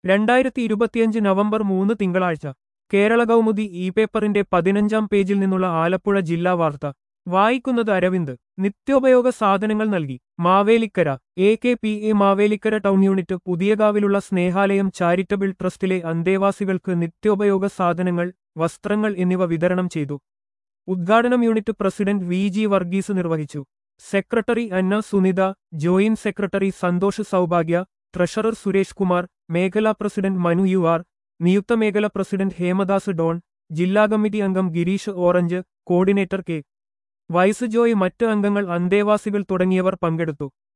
രണ്ടായിരത്തി ഇരുപത്തിയഞ്ച് നവംബർ മൂന്ന് തിങ്കളാഴ്ച കേരള കൗമുദി ഇ പേപ്പറിന്റെ പതിനഞ്ചാം പേജിൽ നിന്നുള്ള ആലപ്പുഴ ജില്ലാ വാർത്ത വായിക്കുന്നത് അരവിന്ദ് നിത്യോപയോഗ സാധനങ്ങൾ നൽകി Mavelikkara A K P A Mavelikkara town unit പുതിയകാവിലുള്ള സ്നേഹാലയം ചാരിറ്റബിൾ ട്രസ്റ്റിലെ അന്തേവാസികൾക്ക് നിത്യോപയോഗ സാധനങ്ങൾ വസ്ത്രങ്ങൾ എന്നിവ വിതരണം ചെയ്തു ഉദ്ഘാടനം unit president V G Varghese നിർവഹിച്ചു secretary Anna Sunitha joint secretary Santhosh Saubhagya treasurer Suresh Kumar മേഖലാ പ്രസിഡന്റ് മനു യു ആർ നിയുക്ത മേഖല പ്രസിഡന്റ് ഹേമദാസ് ഡോൺ ജില്ലാ കമ്മിറ്റി അംഗം Gireesh orange coordinator K vice Joy മറ്റ് അംഗങ്ങൾ അന്തേവാസികൾ തുടങ്ങിയവർ പങ്കെടുത്തു